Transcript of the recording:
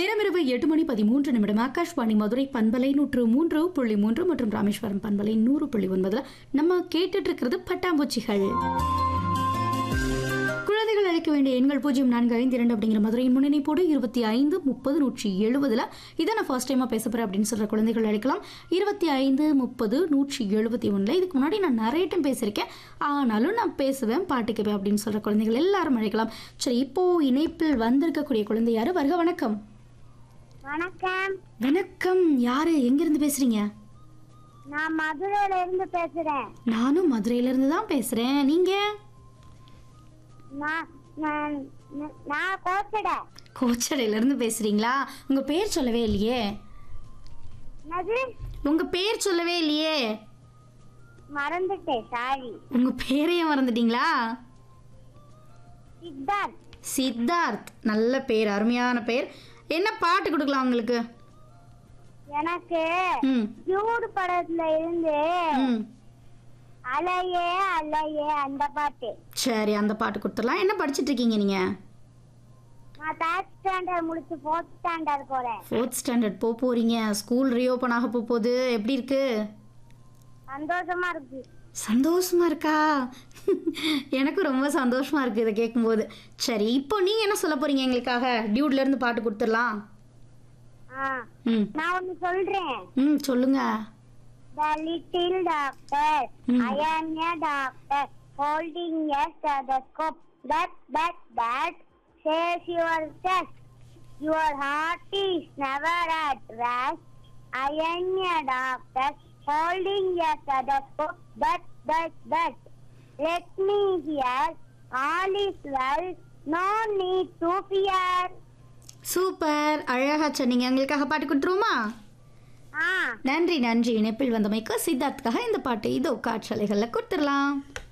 நேரம் இரவு எட்டு மணி பதிமூன்று நிமிடம் ஆகாஷ்வாணி மதுரை பண்பலை நூற்று மூன்று புள்ளி மூன்று மற்றும் ராமேஸ்வரம் பண்பலை நூறு புள்ளி ஒன்பதுல நம்ம கேட்டுட்டு இருக்கிறது பட்டாம்பூச்சிகள் குழந்தைகள் அழைக்க வேண்டிய எண்கள் பூஜ்ஜியம் நான்கு ஐந்து இரண்டு அப்படிங்கிற மதுரையின் முன்னணிப்போடு இருபத்தி ஐந்து முப்பது நூற்றி எழுபதுல இதை நான் ஃபர்ஸ்ட் டைமாக பேச போகிறேன் அப்படின்னு சொல்கிற குழந்தைகள் அழைக்கலாம் இருபத்தி ஐந்து முப்பது நூற்றி எழுபத்தி ஒன்றில் இதுக்கு முன்னாடி நான் நிறைய டைம் பேசியிருக்கேன் ஆனாலும் நான் பேசுவேன் பாட்டு கேட்பேன் அப்படின்னு சொல்கிற குழந்தைகள் எல்லாரும் அழைக்கலாம் சரி இப்போ இணைப்பில் வந்திருக்கக்கூடிய குழந்தை யாரு வருக வணக்கம் வணக்கம் வணக்கம் யாரு எங்கிருந்து பேசுறீங்க நான் மதுரையில இருந்து பேசுறேன் நானும் மதுரையில இருந்து தான் பேசுறேன் நீங்க நான் நான் நான் கோச்சட கோச்சடையில இருந்து பேசுறீங்களா உங்க பேர் சொல்லவே இல்லையே என்னது உங்க பேர் சொல்லவே இல்லையே மறந்துட்டேன் சாரி உங்க பேரையே மறந்துட்டீங்களா சித்தார்த் சித்தார்த் நல்ல பேர் அருமையான பேர் என்ன பாட்டு கொடுக்கலாம் உங்களுக்கு எனக்கு ம் டியூடு படத்துல இருந்து ம் அலையே அலையே அந்த பாட்டு சரி அந்த பாட்டு கொடுத்துடலாம் என்ன படிச்சிட்டு இருக்கீங்க நீங்க நான் தேர்ட் ஸ்டாண்டர்ட் முடிச்சு ஃபோர்த் ஸ்டாண்டர்ட் போறேன் ஃபோர்த் ஸ்டாண்டர்ட் போக போறீங்க ஸ்கூல் ரீஓப்பன் ஆக போக போகுது எப்படி இருக்கு சந்தோஷமா இருக்கு சந்தோஷமா இருக்கா எனக்கும் ரொம்ப சந்தோஷமா இருக்கு இதை கேட்கும்போது சரி இப்போ நீங்க என்ன சொல்ல போறீங்க எங்களுக்காக டியூட்ல இருந்து பாட்டு கொடுத்துடலாம் ஆ ம் நான் ஒன்னு சொல்றேன் ம் சொல்லுங்க The little doctor, Hmm. I am a doctor, holding a stethoscope. That, that, that says your chest. Your heart is never at rest. I am a doctor, holding a stethoscope. That, that, that. Let me hear. All is well. No need to fear. Super அழகா சொன்னீங்க எங்களுக்காக பாட்டு கொடுத்துருவோமா Ah. நன்றி நன்றி இணைப்பில் வந்தமைக்கு சித்தார்த்துக்காக இந்த பாட்டு இதோ காற்றலைகளில் கொடுத்துடலாம்